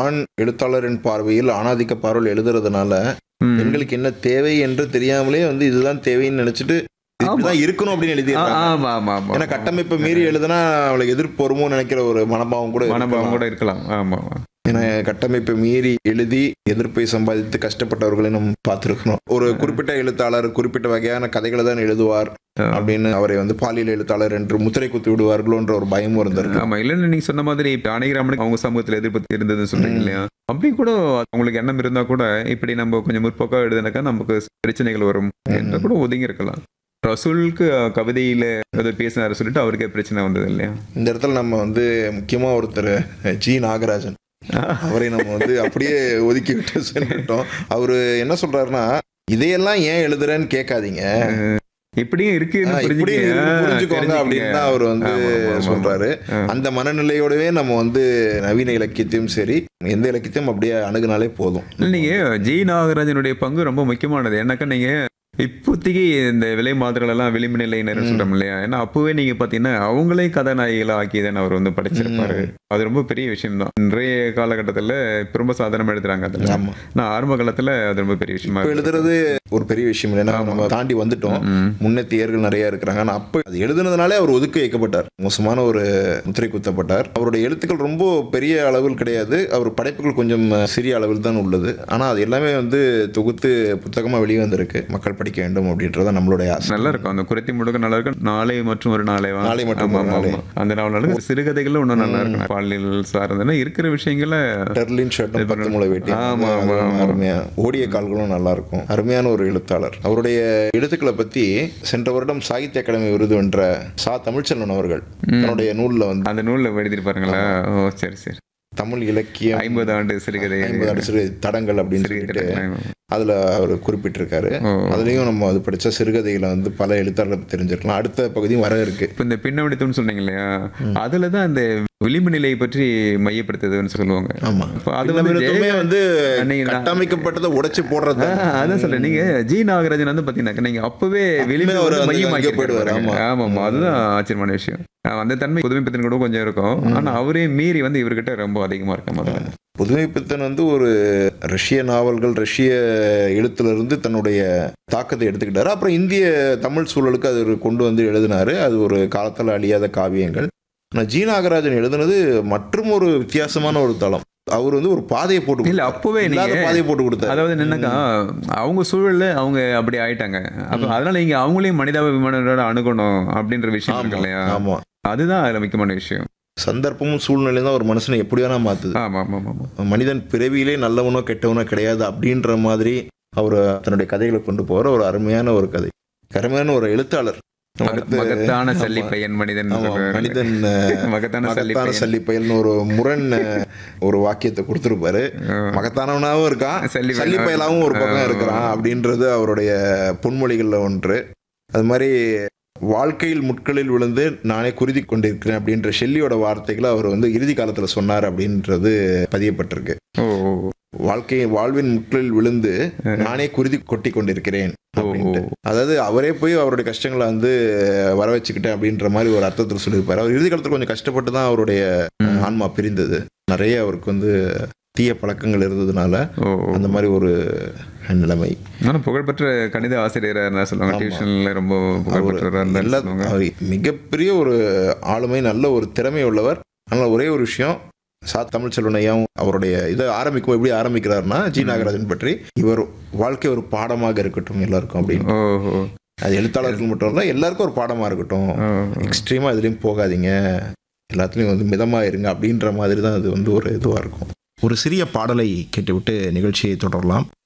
ஆண் எழுத்தாளரின் பார்வையில் ஆணாதிக்க பார்வையில் எழுதுறதுனால ம். பெண்களுக்கு என்ன தேவை என்று தெரியாமலே வந்து இதுதான் தேவைன்னு நினைச்சிட்டு இப்படிதான் இருக்கணும் அப்படின்னு ஆ, எழுதியிருக்காங்க ஆமா ஆமா ஆமா ஏன்னா கட்டமைப்பை மீறி எழுதுனா அவளுக்கு எதிர்ப்பு வருமோன்னு நினைக்கிற ஒரு மனபாவம் கூட மனபாவம் இருக்கலாம். கூட இருக்கலாம் ஆமா ஆமா ஏன்னா கட்டமைப்பை மீறி எழுதி எதிர்ப்பை சம்பாதித்து கஷ்டப்பட்டவர்களை நம்ம பார்த்துருக்கணும் ஒரு குறிப்பிட்ட எழுத்தாளர் குறிப்பிட்ட வகையான கதைகளை தான் எழுதுவார் ஆ. அப்படின்னு அவரை வந்து பாலியல் எழுத்தாளர் என்று முத்திரை குத்தி விடுவார்களோன்ற ஒரு பயமும் இருந்திருக்கு ஆமா இல்லைன்னு நீங்க சொன்ன மாதிரி இப்ப அணைகிராமனுக்கு அவங்க சமூகத்துல எதிர்ப்பு இருந்ததுன்னு சொல்றீங்க ம். இல்லையா அப்படி கூட அவங்களுக்கு எண்ணம் இருந்தா கூட இப்படி நம்ம கொஞ்சம் முற்போக்கா எழுதுனாக்கா நமக்கு பிரச்சனைகள் வரும் என்ற கூட ஒதுங்கி இருக்கலாம் ரசூலுக்கு கவிதையில ஏதோ பேசினாரு சொல்லிட்டு அவருக்கே பிரச்சனை வந்தது இல்லையா இந்த இடத்துல நம்ம வந்து முக்கியமா ஒருத்தர் ஜி நாகராஜன் அவரை நம்ம வந்து அப்படியே ஒதுக்கி விட்டு சென்றுட்டோம் அவரு என்ன சொல்றாருன்னா இதையெல்லாம் ஏன் எழுதுறேன்னு கேட்காதீங்க இப்படியும் இருக்கு ஆ, இப்படி புரிஞ்சுக்கோங்க அப்படின்னு தான் அவர் வந்து சொல்றாரு ஆ. அந்த மனநிலையோடவே நம்ம வந்து நவீன இலக்கியத்தையும் சரி எந்த இலக்கியத்தையும் அப்படியே அணுகுனாலே போதும் நீங்க ஜி நாகராஜனுடைய பங்கு ரொம்ப முக்கியமானது ஏன்னாக்கா நீங்க இப்போதைக்கு இந்த விலை மாதிரிகள் எல்லாம் விளிம்பு நிலையினர் சொல்றோம் இல்லையா ஏன்னா அப்பவே நீங்க பாத்தீங்கன்னா அவங்களே கதாநாயகிகளா ஆக்கி தானே அவர் வந்து படிச்சிருப்பாரு அது ரொம்ப பெரிய விஷயம் தான் இன்றைய காலகட்டத்துல இப்ப ரொம்ப சாதாரணமா எழுதுறாங்க அதுல ஆமா நான் ஆரம்ப காலத்துல அது ரொம்ப பெரிய விஷயமா இப்ப இருக்கு. எழுதுறது ஒரு பெரிய விஷயம் இல்லை ஏன்னா நம்ம தாண்டி வந்துட்டோம் ம். முன்னேத்தியர்கள் நிறைய இருக்கிறாங்க ஆனா அப்ப அது எழுதுனதுனாலே அவர் ஒதுக்கி வைக்கப்பட்டார் மோசமான ஒரு முத்திரை குத்தப்பட்டார் அவருடைய எழுத்துக்கள் ரொம்ப பெரிய அளவில் கிடையாது அவர் படைப்புகள் கொஞ்சம் சிறிய அளவில் தான் உள்ளது ஆனா அது எல்லாமே வந்து தொகுத்து புத்தகமா வெளியே வந்திருக்கு மக்கள் படிக்க வேண்டும் அப்படின்றத நம்மளுடைய ஆசை நல்லா இருக்கும் அந்த குறைத்தி முழுக்க நல்லா இருக்கும் நாளை மற்றும் ஒரு நாளை வா. நாளை மற்றும் ஆமா, ஒரு ஆமா, நாளை. ஆமா. அந்த நாவல் சிறுகதைகளும் இன்னும் நல்லா இருக்கும் பாலியல் சார்ந்தன இருக்கிற விஷயங்களை டெர்லின் ஷர்ட்டும் பத்து முளை வெட்டி ஆமா, ஆமா, ஆமா. அருமையா ஓடிய கால்களும் நல்லா இருக்கும் அருமையான ஒரு எழுத்தாளர் அவருடைய எழுத்துக்களை பத்தி சென்ற வருடம் சாகித்ய அகாடமி விருது வென்ற சா தமிழ்ச்செல்வன் அவர்கள் தன்னுடைய நூல்ல வந்து அந்த நூல்ல எழுதிருப்பாருங்களா ஓ சரி சரி தமிழ் இலக்கியம் ஐம்பது ஆண்டு சிறுகதை ஐம்பது ஆண்டு சிறு தடங்கள் அப்படின்னு சொல்லிட்டு அதுல அவர் குறிப்பிட்டிருக்காரு ஓ. அதுலயும் நம்ம அது படிச்ச சிறுகதைகளை வந்து பல எழுத்தாளர் தெரிஞ்சிருக்கலாம் அடுத்த பகுதியும் வர இருக்கு இப்ப இந்த பின்னவடித்தம்னு சொன்னீங்க இல்லையா அதுலதான் அந்த விளிம்பு நிலையை பற்றி மையப்படுத்துதுன்னு சொல்லுவாங்க ஆமா இப்ப அது இந்த வந்து விருதுமே ஜெய- வந்து நீங்க நான்- கட்டமைக்கப்பட்டதை உடைச்சு போடுறது ஆ, அதான் சொல்றேன் நீங்க ஜி நாகராஜன் வந்து பாத்தீங்கன்னா நீங்க அப்பவே விளிம்பு அவர் வந்து வந்து மையமாக்கி அங்கே போயிடுவாரு, ஆமா ஆமா. ஆமா அதுதான் ஆச்சரியமான விஷயம் ஆ, அந்த தன்மை புதுமை பத்தின கூட கொஞ்சம் இருக்கும் ஆனா அவரே மீறி வந்து இவர்கிட்ட ரொம்ப அதிகமா இருக்க மாதிரி புதுமை பித்தன் வந்து ஒரு ரஷ்ய நாவல்கள் ரஷ்ய எழுத்துல தன்னுடைய தாக்கத்தை எடுத்துக்கிட்டாரு அப்புறம் இந்திய தமிழ் சூழலுக்கு அது ஒரு கொண்டு வந்து எழுதினாரு அது ஒரு காலத்தில் அழியாத காவியங்கள் ஆனால் ஜி நாகராஜன் எழுதுனது மற்றும் ஒரு வித்தியாசமான ஒரு தளம் அவர் வந்து ஒரு பாதையை போட்டு இல்ல கொடுத்தாரு. அப்பவே இல்லாத நீங்க பாதையை போட்டு கொடுத்தாரு அதாவது என்னன்னாக்கா அவங்க சூழல்ல அவங்க அப்படி ஆயிட்டாங்க அப்ப அதனால நீங்க அவங்களையும் மனிதாபிமானோட அணுகணும் அப்படின்ற விஷயம் இருக்கு இல்லையா ஆமா அதுதான் அதுல முக்கியமான விஷயம் சந்தர்ப்பமும் சூழ்நிலையும் தான் ஒரு மனுஷனை எப்படி வேணா மாத்துது ஆமா ஆமா ஆமா ஆமா மனிதன் பிறவியிலே நல்லவனோ கெட்டவனோ கிடையாது அப்படின்ற மாதிரி அவர் தன்னுடைய கதைகளை கொண்டு போற ஒரு அருமையான ஒரு கதை அருமையான ஒரு எழுத்தாளர் அடுத்து- மகத்தான ஆமா. சல்லி பையன் மனிதன் ஆமா, சொல்றாரு. மனிதன் மகத்தான சல்லி மகத்தான பையன் சல்லிப்பயல்னு ஒரு முரண் ஒரு வாக்கியத்தை கொடுத்துருப்பாரு ஆ. மகத்தானவனாவும் இருக்கான் சல்லி சல்லி பையன். பயலாவும் ஒரு பக்கம் ஆ. இருக்கிறான் அப்படின்றது அவருடைய பொன்மொழிகள்ல ஒன்று அது மாதிரி வாழ்க்கையில் முட்களில் விழுந்து நானே குருதி கொண்டிருக்கிறேன் அப்படின்ற ஷெல்லியோட வார்த்தைகளை அவர் வந்து இறுதி காலத்துல சொன்னார் அப்படின்றது பதியப்பட்டிருக்கு ஓ ஓ, ஓ. வாழ்க்கை வாழ்வின் முட்களில் விழுந்து நானே குருதி கொட்டி கொண்டிருக்கிறேன் அப்படின்ட்டு ஓ. அதாவது அவரே போய் அவருடைய கஷ்டங்களை வந்து வர வச்சுக்கிட்டேன் அப்படின்ற மாதிரி ஒரு அர்த்தத்தில் சொல்லியிருப்பாரு அவர் இறுதி காலத்தில் கொஞ்சம் கஷ்டப்பட்டு தான் அவருடைய ம். ஆன்மா பிரிந்தது நிறைய அவருக்கு வந்து தீய பழக்கங்கள் இருந்ததுனால ஓ, ஓ. அந்த மாதிரி ஒரு நிலைமை ஆனா புகழ்பெற்ற கணித ஆசிரியரா இருந்தா சொல்லுவாங்க ஆமா. டியூஷன்ல ரொம்ப புகழ்பெற்றவரா இருந்தா எல்லா சொல்லுவாங்க அவர் மிகப்பெரிய ஒரு ஆளுமை நல்ல ஒரு திறமை உள்ளவர் ஆனால் ஒரே ஒரு விஷயம் சா தமிழ்ச்செல்வன் ஐயாவும் அவருடைய இதை ஆரம்பிக்கும் எப்படி ஆரம்பிக்கிறாருன்னா ஜி நாகராஜன் பற்றி இவர் வாழ்க்கை ஒரு பாடமாக இருக்கட்டும் எல்லாருக்கும் அப்படின்னு ஓ ஓ அது எழுத்தாளருக்கு மட்டும் இல்லை எல்லாருக்கும் ஒரு பாடமாக இருக்கட்டும் ஓ. எக்ஸ்ட்ரீமா இதுலயும் போகாதீங்க எல்லாத்துலயும் வந்து மிதமா இருங்க அப்படின்ற மாதிரி தான் அது வந்து ஒரு இதுவா இருக்கும் ஒரு சிறிய பாடலை கேட்டுவிட்டு நிகழ்ச்சியை தொடரலாம்